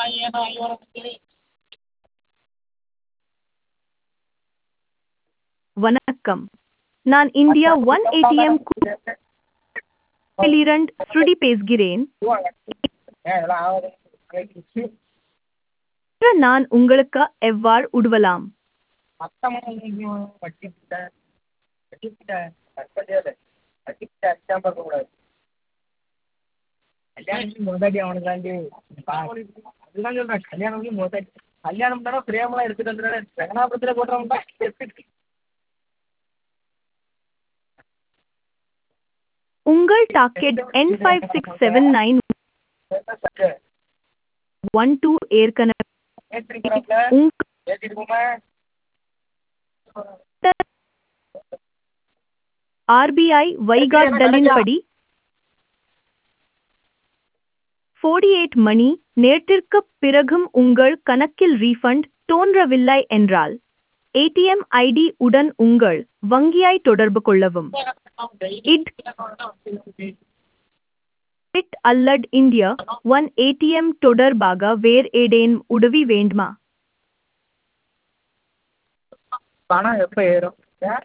வணக்கம் நான் India one ATM குயிலிரண்ட் ஸ்ருதி பேசுகிறேன் இன்று நான் உங்களுக்கு எவ்வாறு உதவலாம் கல்யாணம் மொதடி அவனுக்கு தாண்டி அதுதான் சொல்றேன் கல்யாணம் மொதடி கல்யாணம் தானே பிரேமெல்லாம் எடுத்துட்டு வந்துடுறேன் ரங்கநாபுரத்தில் போட்டுறவன் தான் உங்கள் டாக்கெட் என் five six seven nine one two ஏற்கனவே உங்கள் ஏற்றிட்டு போமா ஆர்பிஐ வைகாட்டலின்படி 48 மணி நேரத்திற்குப் பிறகும் உங்கள் கணக்கில் ரீஃபண்ட் தோன்றவில்லை என்றால் ஏடிஎம் ஐடி உடன் உங்கள் வங்கியை தொடர்பு கொள்ளவும் இட் இட் அல்லட் இந்தியா ஒன் ஏடிஎம் தொடர்பாக வேறு ஏதேனும் உதவி வேண்டுமா பணம் எப்போ ஏறும்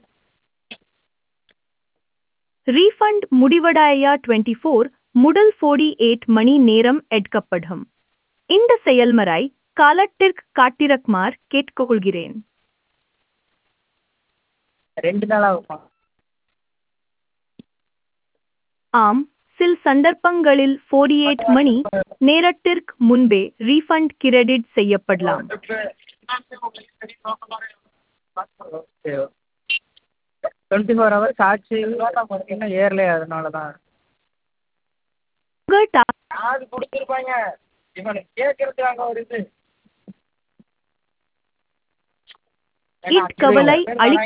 ரீஃபண்ட் முடிவடைய 24 முதல் 48 மணி நேரம் எடுக்கப்படும் இந்த செயல்முறை காலத்திற்கு காட்டிரக்குமாறு கேட்டுக்கொள்கிறேன் ரெண்டு நாள் ஆகுமா ஆம் சில சந்தர்ப்பங்களில் 48 மணி நேரத்திற்கு முன்பே ரீஃபண்ட் கிரெடிட் செய்யப்படலாம் டுவெண்ட்டி ஃபோர் ஹவர்ஸ் ஆச்சு இன்னும் ஏறலையே அதனால தான் உங்கள் டா- காது கொடுத்துருப்பாங்க இவனை கேட்கறதுக்கு அங்கே ஒரு இது இக்கவலை அளி-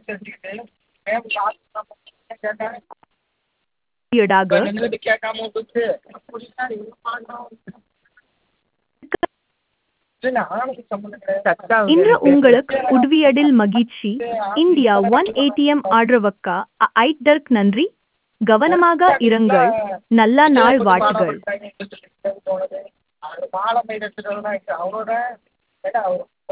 ஈடாக கேட்காம விட்டுச்சு இல்ல, ஆளுக்கு சம்மந்தம் கிடையாது. இன்று உங்களுக்கு உதவியதில் மகிழ்ச்சி இந்தியா ஒன் ஏடிஎம் ஆதரவுக்கு ஐட்டர்க் நன்றி கவனமாக இருங்கள் நல்ல நாள் வாழ்த்துகள் அது மாலை எடுத்துட்டு அவரோட கேட்டா அவர்